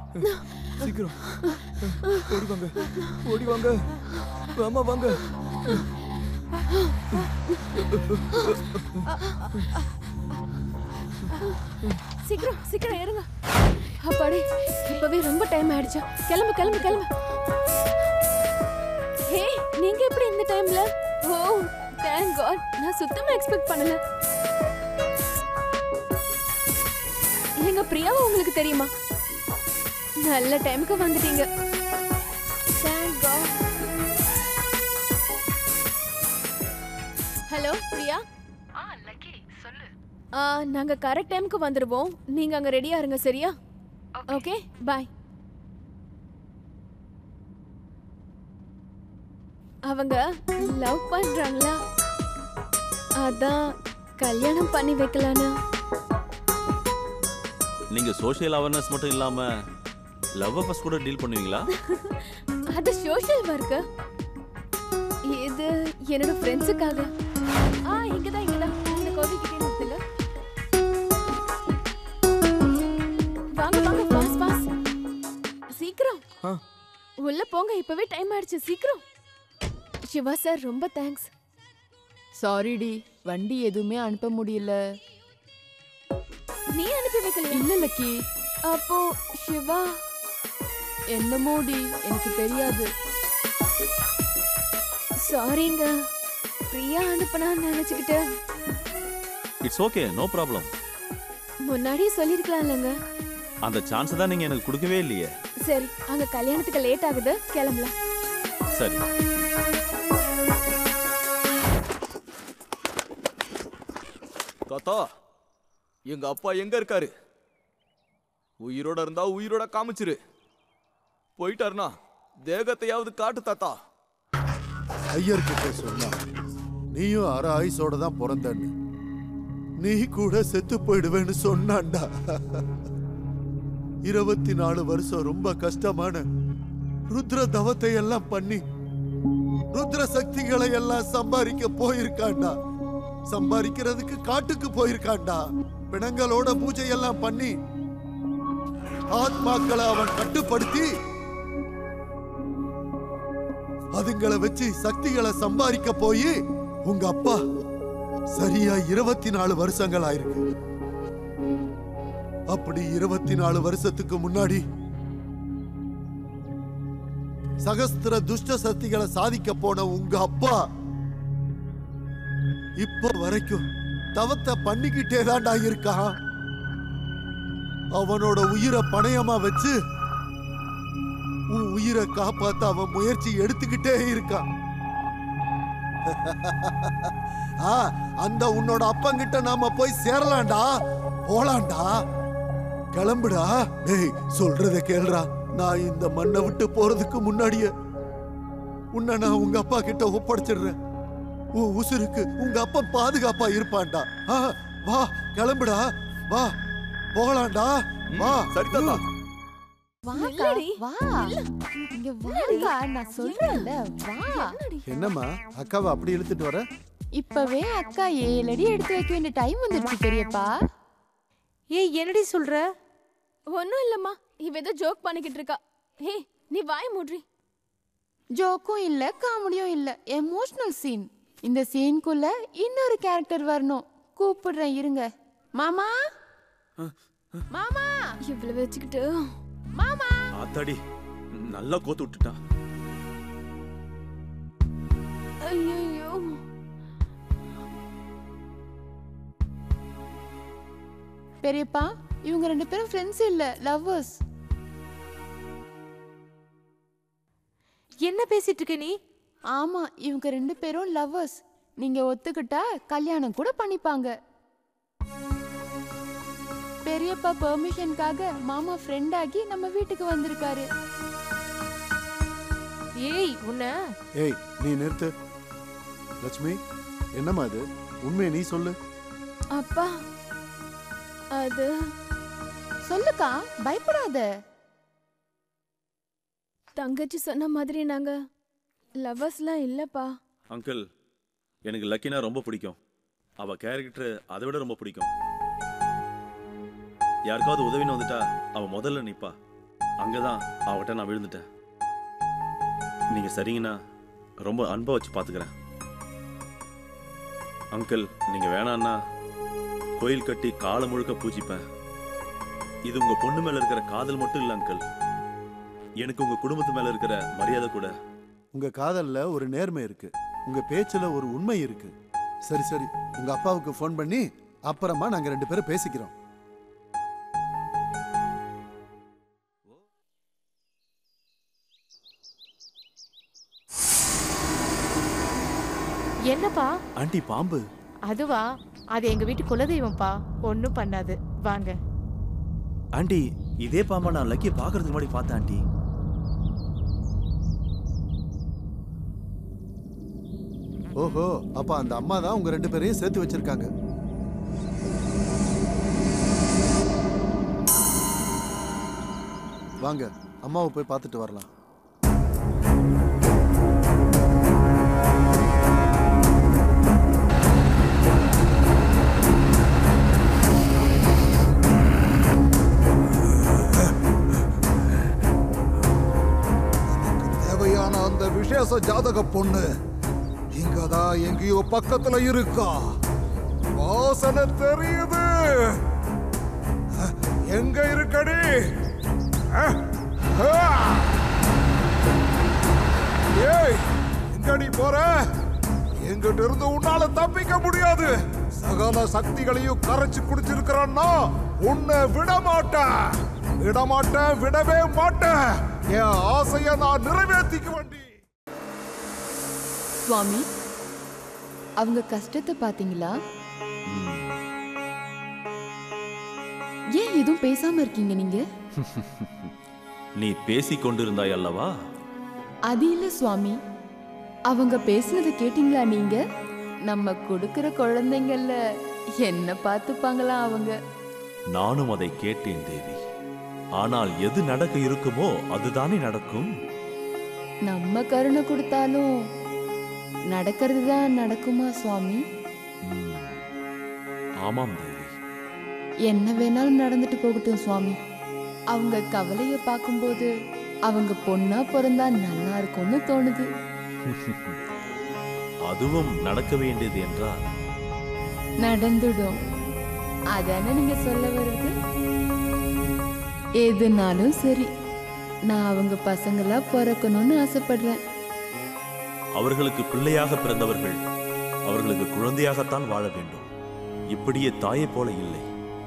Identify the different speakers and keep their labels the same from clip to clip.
Speaker 1: சீக்கிரம் ஓடி வாங்க ஓடி வாங்க ஆமா வாங்க
Speaker 2: சீக்கிரம் சீக்கிரம் ஏறுங்க அப்பாடி இப்பவே ரொம்ப டைம் ஆயிடுச்சு கிளம்பு கிளம்பு கிளம்பு ஹே நீங்க எப்படி இந்த டைம்ல ஓ தேங்க் காட் நான் சுத்தமா எக்ஸ்பெக்ட் பண்ணல எங்க பிரியாவை உங்களுக்கு தெரியுமா நல்ல டைமுக்கு வந்துட்டீங்க தேங்க் காட் ஹலோ பிரியா
Speaker 3: ஆ லக்கி சொல்லு
Speaker 2: ஆ நாங்க கரெக்ட் டைம்க்கு வந்துடுவோம் நீங்க அங்க ரெடியா இருங்க சரியா ஓகே பாய் அவங்க லவ் பண்றாங்களா அதான் கல்யாணம் பண்ணி வைக்கலான்னு
Speaker 4: நீங்க சோஷியல் அவேர்னஸ் மட்டும் இல்லாம லவ் அஃபர்ஸ் கூட டீல் பண்ணுவீங்களா
Speaker 2: அது சோஷியல் ஒர்க் இது என்னோட ஃப்ரெண்ட்ஸுக்காக ஆ இங்கதான் இங்கதான் இந்த கோவிக்கிட்டே நிறுத்துங்க வாங்க வாங்க பாஸ் பாஸ் சீக்கிரம்
Speaker 1: ஆ.
Speaker 2: உள்ள போங்க இப்பவே டைம் ஆயிடுச்சு சீக்கிரம் சிவா சார் ரொம்ப தேங்க்ஸ்
Speaker 5: சாரிடி வண்டி எதுவுமே அனுப்ப முடியல
Speaker 2: நீ அனுப்பி வைக்கலையா
Speaker 5: இல்ல லக்கி
Speaker 2: அப்போ சிவா
Speaker 5: என்னமோடி எனக்கு தெரியாது
Speaker 2: சாரிங்க பிரியா அனுப்புனான்னு நினைச்சுக்கிட்டு
Speaker 4: இட்ஸ் ஓகே நோ ப்ராப்ளம்
Speaker 2: முன்னாடியே சொல்லிருக்கலாம்லங்க
Speaker 4: அந்த சான்ஸ் தான் நீங்க எனக்கு கொடுக்கவே இல்லையே
Speaker 2: சரி அங்க கல்யாணத்துக்கு லேட் ஆகுது கிளம்பலாம்
Speaker 4: சரி
Speaker 1: தாத்தா எங்க அப்பா எங்க இருக்காரு உயிரோட இருந்தா உயிரோட காமிச்சிரு போயிட்டாருனா தேகத்தையாவது காட்டு தாத்தா
Speaker 6: ஐயர்கிட்ட சொன்னா நீயும் அரை ஆயுசோட தான் பிறந்தன்னு நீ கூட செத்து போயிடுவேன்னு சொன்னான்டா இருபத்தி நாலு வருஷம் ரொம்ப கஷ்டமான ருத்ர தவத்தை எல்லாம் பண்ணி ருத்ர சக்திகளை எல்லாம் சம்பாதிக்க போயிருக்கான்டா சம்பாதிக்கிறதுக்கு காட்டுக்கு போயிருக்கான்டா பிணங்களோட பூஜை எல்லாம் பண்ணி ஆத்மாக்களை அவன் கட்டுப்படுத்தி அதுங்களை வச்சு சக்திகளை சம்பாதிக்க போய் உங்க அப்பா சரியா இருபத்தி நாலு வருஷங்கள் ஆயிருக்கு அப்படி இருபத்தி நாலு வருஷத்துக்கு முன்னாடி சகஸ்திர துஷ்ட சக்திகளை சாதிக்க போன உங்க அப்பா இப்ப வரைக்கும் தவத்தை பண்ணிக்கிட்டே தான்டா இருக்கான் அவனோட உயிரை பணயமா வச்சு உன் உயிரை காப்பாத்த அவன் முயற்சி எடுத்துக்கிட்டே இருக்கான் ஆ, அந்த உன்னோட அப்பங்கிட்ட நாம போய் சேரலாம்டா போலாம்டா கிளம்புடா டேய் சொல்றத கேளுடா நான் இந்த மண்ணை விட்டு போறதுக்கு முன்னாடியே உன்னை நான் உங்க அப்பா கிட்ட ஒப்படைச்சிடுறேன் உன் உசுருக்கு உங்க அப்பா பாதுகாப்பா இருப்பான்டா ஆ, வா கிளம்புடா வா போகலாம்டா வா
Speaker 1: சரி தாத்தா
Speaker 5: வாக்கா
Speaker 2: இல்லடி.
Speaker 5: வா இங்க வாக்கா நான் சொல்றேன்ல வா
Speaker 6: என்னம்மா அக்காவை அப்படி இழுத்துட்டு வர
Speaker 5: இப்பவே அக்கா ஏழு அடி எடுத்து வைக்க வேண்டிய டைம் வந்துருச்சு பெரியப்பா
Speaker 3: ஏய் என்னடி சொல்ற
Speaker 2: ஒன்றும் இல்லைம்மா இவ ஏதோ ஜோக் பண்ணிக்கிட்டு இருக்கா ஹே நீ வாய் மூட்ரி
Speaker 5: ஜோக்கும் இல்ல காமெடியும் இல்ல எமோஷனல் சீன் இந்த சீனுக்குள்ள இன்னொரு கேரக்டர் வரணும் கூப்பிடுறேன் இருங்க மாமா மாமா
Speaker 2: இவ்வளவு வச்சுக்கிட்டு
Speaker 5: மாமா
Speaker 4: ஆத்தாடி நல்லா கோத்து விட்டுட்டான்
Speaker 2: ஐயோ
Speaker 5: பெரியப்பா இவங்க ரெண்டு பேரும் ஃப்ரெண்ட்ஸ் இல்ல லவ்வர்ஸ்
Speaker 3: என்ன பேசிட்டு இருக்க நீ
Speaker 5: ஆமா இவங்க ரெண்டு பேரும் லவ்வர்ஸ் நீங்க ஒத்துக்கிட்டா கல்யாணம் கூட பண்ணிப்பாங்க பெரியப்பா பெர்மிஷனுக்காக மாமா ஃப்ரெண்ட் ஆகி நம்ம வீட்டுக்கு வந்திருக்காரு
Speaker 3: ஏய் உன்ன
Speaker 6: ஏய் நீ நிறுத்து லட்சுமி என்னம்மா இது உண்மையை நீ சொல்லு
Speaker 2: அப்பா அது
Speaker 5: சொல்லுக்கா பயப்படாத
Speaker 2: தங்கச்சி சொன்ன மாதிரி நாங்க லவ்வர்ஸ்லாம் இல்லப்பா
Speaker 4: அங்கிள் எனக்கு லக்கினா ரொம்ப பிடிக்கும் அவ கேரக்டர் அதை விட ரொம்ப பிடிக்கும் யாருக்காவது உதவின்னு வந்துட்டா அவ முதல்ல நிப்பா அங்கதான் அவகிட்ட நான் விழுந்துட்டேன் நீங்க சரிங்கண்ணா ரொம்ப அன்பா வச்சு பாத்துக்கிறேன் அங்கிள் நீங்க வேணான்னா கோயில் கட்டி காலம் முழுக்க பூஜிப்பேன் இது உங்க பொண்ணு மேல இருக்கிற காதல் மட்டும் இல்ல அங்கிள் எனக்கு உங்க குடும்பத்து மேல இருக்கிற மரியாதை கூட
Speaker 6: உங்க காதல்ல ஒரு நேர்மை இருக்கு உங்க பேச்சுல ஒரு உண்மை இருக்கு சரி சரி உங்க அப்பாவுக்கு ஃபோன் பண்ணி அப்புறமா நாங்க ரெண்டு பேரும் பேசிக்கிறோம்
Speaker 3: என்னப்பா
Speaker 1: ஆண்டி பாம்பு
Speaker 3: அதுவா அது எங்க வீட்டு குலதெய்வம்ப்பா ஒன்றும் பண்ணாது வாங்க
Speaker 1: ஆண்டி இதே பாம்பை நான் லக்கியை பார்க்கறதுக்கு முன்னாடி பார்த்தேன் ஆண்டி
Speaker 6: ஓஹோ அப்ப அந்த அம்மா தான் உங்க ரெண்டு பேரையும் சேர்த்து வச்சிருக்காங்க வாங்க அம்மாவை போய் பார்த்துட்டு வரலாம்
Speaker 7: தேவையான அந்த விசேஷ ஜாதக பொண்ணு இங்கதான் எங்கேயோ பக்கத்துல இருக்கா வாசனை தெரியுது அஹ், எங்க இருக்கடி அஹ், ஆ! ஏய் எங்கடி போற எங்கிட்ட இருந்து உன்னால தப்பிக்க முடியாது சகல சக்திகளையும் கரைச்சு குடிச்சிருக்கிறான்னா உன்னை விட மாட்டேன் விட மாட்டேன் விடவே மாட்டேன் என் ஆசைய நான் நிறைவேற்றிக்க வேண்டி
Speaker 5: சுவாமி அவங்க கஷ்டத்தை பாத்தீங்களா ஏன் எதுவும் பேசாம இருக்கீங்க நீங்க
Speaker 4: நீ பேசிக் கொண்டிருந்தாய் அல்லவா
Speaker 5: அது இல்ல சுவாமி அவங்க பேசுனதை கேட்டீங்களா நீங்க நம்ம கொடுக்கிற குழந்தைங்கள்ல என்ன பார்த்துப்பாங்களா அவங்க
Speaker 8: நானும் அதை கேட்டேன் தேவி ஆனால் எது நடக்க இருக்குமோ அதுதானே நடக்கும்
Speaker 5: நம்ம கருணை கொடுத்தாலும் நடக்கிறது தான் நடக்குமா சுவாமி
Speaker 8: ம், ஆமாம் தேவி
Speaker 5: என்ன வேணாலும் நடந்துட்டு போகட்டும் சுவாமி அவங்க கவலைய பார்க்கும்போது அவங்க பொண்ணா பிறந்தா நல்லா இருக்கும்னு தோணுது
Speaker 8: அதுவும் நடக்க வேண்டியது என்றால்
Speaker 5: நடந்துடும் அதானே நீங்க சொல்ல வர்றது எதுனாலும் சரி நான் அவங்க பசங்களா பிறக்கணும்னு ஆசைப்படுறேன்
Speaker 8: அவர்களுக்கு பிள்ளையாக பிறந்தவர்கள் அவர்களுக்கு குழந்தையாகத்தான் வாழ வேண்டும் இப்படியே தாயைப் போல இல்லை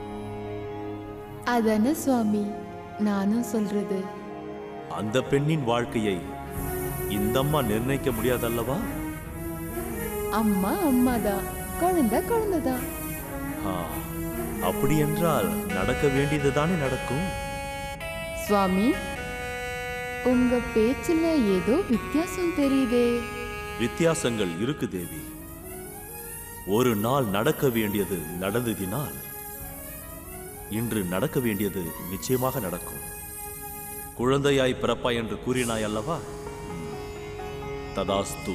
Speaker 5: அதானே சுவாமி நானும் சொல்றது
Speaker 8: அந்த பெண்ணின் வாழ்க்கையை இந்தம்மா நிர்ணயிக்க முடியாதல்லவா
Speaker 5: அம்மா அம்மாதான் குழந்தை குழந்தைதான்
Speaker 8: ஆ, அப்படி என்றால் நடக்க வேண்டியதுதானே நடக்கும்
Speaker 5: சுவாமி உங்க பேச்சுல ஏதோ வித்தியாசம் தெரியுதே
Speaker 8: வித்தியாசங்கள் இருக்கு தேவி ஒரு நாள் நடக்க வேண்டியது நடந்ததினால் இன்று நடக்க வேண்டியது நிச்சயமாக நடக்கும் குழந்தையாய் பிறப்பாய் என்று கூறினாய் அல்லவா ம். ததாஸ்து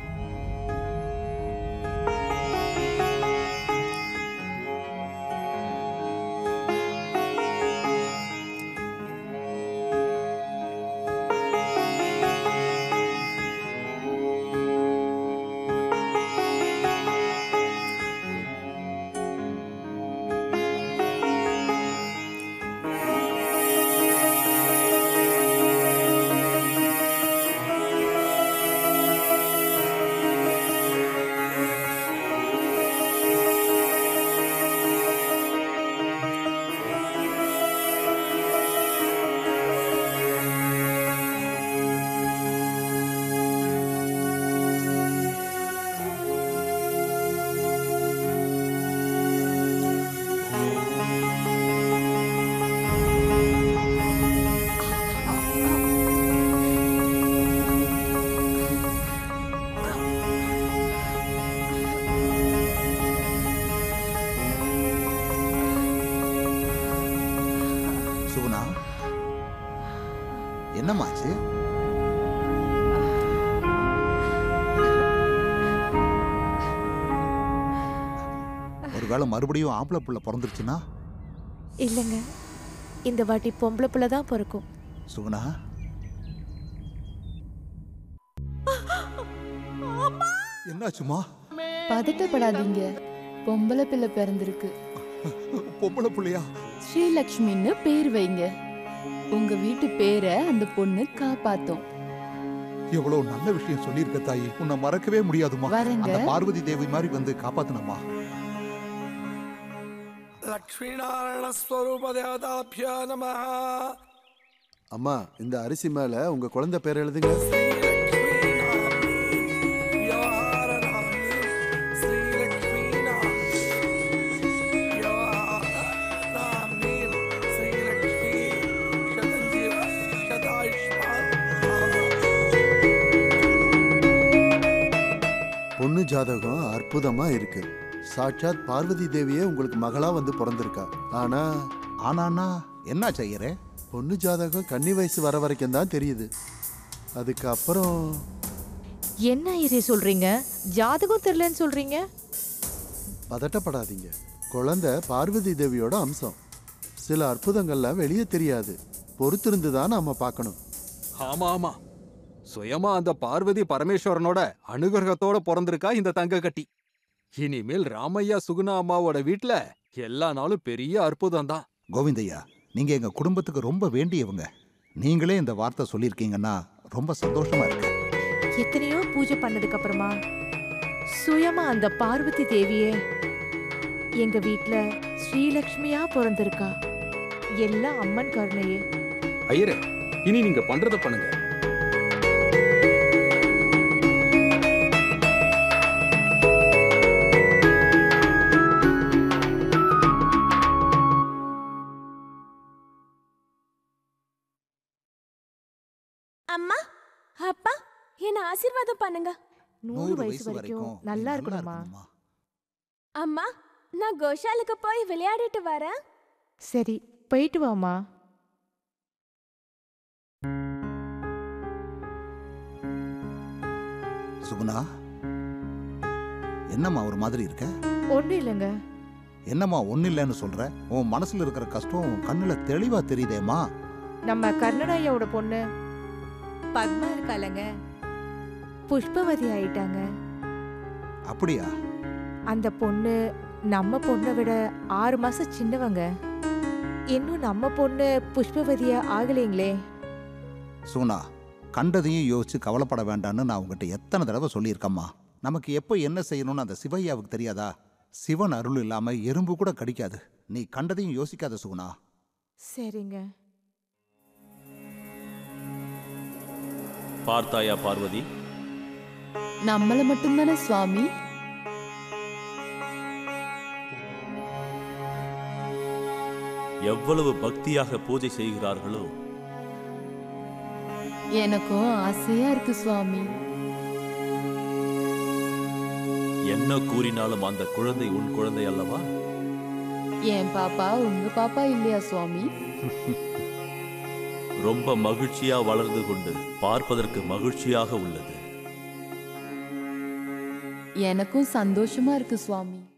Speaker 7: சுகுணா என்னமாச்சு ஒருவேளை மறுபடியும் ஆம்பளை புள்ள பிறந்துருச்சுன்னா
Speaker 3: இல்லைங்க இந்த வாட்டி பொம்பளை பிள்ளை தான் பிறக்கும்
Speaker 9: சுகுணா
Speaker 6: என்னாச்சுமா
Speaker 5: பதட்டப்படாதீங்க பொம்பளை பிள்ளை பிறந்திருக்கு
Speaker 6: பொம்பளை புள்ளையா
Speaker 5: ஸ்ரீலக்ஷ்மின்னு பேர் வைங்க உங்க வீட்டு பேரை அந்த பொண்ணு காப்பாத்தும்
Speaker 6: எவ்வளவு நல்ல விஷயம் சொல்லியிருக்க தாயி உன்னை மறக்கவே முடியாதுமா
Speaker 5: வரேங்க.
Speaker 6: அந்த பார்வதி தேவி மாதிரி வந்து காப்பாத்தனம்மா
Speaker 1: லக்ஷ்மீநாராயண ஸ்வரூப தேவதாபியோ நம
Speaker 6: அம்மா இந்த அரிசி மேல உங்க குழந்தை பேர் எழுதுங்க பொண்ணு ஜாதகம் அற்புதமா இருக்கு சாட்சாத் பார்வதி தேவியே உங்களுக்கு மகளா வந்து பிறந்திருக்கா ஆனா
Speaker 9: ஆனானா என்ன செய்யறே
Speaker 6: பொண்ணு ஜாதகம் கன்னி வயசு வர வரைக்கும் தான் தெரியுது அதுக்கப்புறம்
Speaker 3: என்ன ஐயரே சொல்றீங்க ஜாதகம் தெரியலன்னு சொல்றீங்க
Speaker 6: பதட்டப்படாதீங்க குழந்தை பார்வதி தேவியோட அம்சம் சில அற்புதங்கள்லாம் வெளியே தெரியாது பொறுத்திருந்து தான் நாம பார்க்கணும்
Speaker 1: ஆமா ஆமா சுயமா அந்த பார்வதி பரமேஸ்வரனோட அனுகிரகத்தோட பிறந்திருக்கா இந்த தங்க கட்டி இனிமேல் ராமையா சுகுணா அம்மாவோட வீட்ல எல்லா நாளும் பெரிய அற்புதம் தான்
Speaker 9: கோவிந்தையா நீங்க எங்க குடும்பத்துக்கு ரொம்ப வேண்டியவங்க நீங்களே இந்த வார்த்தை சொல்லியிருக்கீங்கன்னா ரொம்ப சந்தோஷமா இருக்கு
Speaker 3: எத்தனையோ பூஜை பண்ணதுக்கு அப்புறமா சுயமா அந்த பார்வதி தேவியே எங்க வீட்ல ஸ்ரீலக்ஷ்மியா பிறந்திருக்கா எல்லாம் அம்மன் கருணையே
Speaker 1: ஐயரே இனி நீங்க பண்றத பண்ணுங்க
Speaker 2: அம்மா அப்பா என்ன ஆசீர்வாதம் பண்ணுங்க
Speaker 3: நூறு வயசு வரைக்கும் நல்லா இருக்கணுமா
Speaker 2: அம்மா நான் கோஷாலுக்கு போய் விளையாடிட்டு வரேன்
Speaker 3: சரி போயிட்டு வாமா
Speaker 9: சுகுணா என்னம்மா ஒரு மாதிரி இருக்க
Speaker 3: ஒண்ணும் இல்லைங்க
Speaker 9: என்னம்மா ஒன்னும் இல்லைன்னு சொல்ற உன் மனசுல இருக்கிற கஷ்டம் உன் கண்ணுல தெளிவா தெரியுதேம்மா
Speaker 3: நம்ம கர்ணனையாவோட பொண்ணு பத்மா இருக்காளங்க புஷ்பவதி ஆயிட்டாங்க
Speaker 9: அப்படியா
Speaker 3: அந்த பொண்ணு நம்ம பொண்ணை விட ஆறு மாசம் சின்னவங்க இன்னும் நம்ம பொண்ணு புஷ்பவதியா ஆகலைங்களே
Speaker 9: சுகுணா கண்டதையும் யோசிச்சு கவலைப்பட வேண்டாம்னு நான் உங்ககிட்ட எத்தனை தடவை சொல்லியிருக்கேம்மா நமக்கு எப்போ என்ன செய்யணும்னு அந்த சிவையாவுக்கு தெரியாதா சிவன் அருள் இல்லாம எறும்பு கூட கடிக்காது நீ கண்டதையும் யோசிக்காத சுகுணா
Speaker 3: சரிங்க
Speaker 8: பார்த்தாயா பார்வதி
Speaker 5: நம்மள மட்டும்தானே சுவாமி
Speaker 8: எவ்வளவு பக்தியாக பூஜை செய்கிறார்களோ
Speaker 5: எனக்கும் ஆசையா இருக்கு சுவாமி
Speaker 8: என்ன கூறினாலும் அந்த குழந்தை உன் குழந்தை அல்லவா
Speaker 5: என் பாப்பா உங்க பாப்பா இல்லையா சுவாமி
Speaker 8: ரொம்ப மகிழ்ச்சியா வளர்ந்து கொண்டு பார்ப்பதற்கு மகிழ்ச்சியாக உள்ளது
Speaker 5: எனக்கும் சந்தோஷமா இருக்கு சுவாமி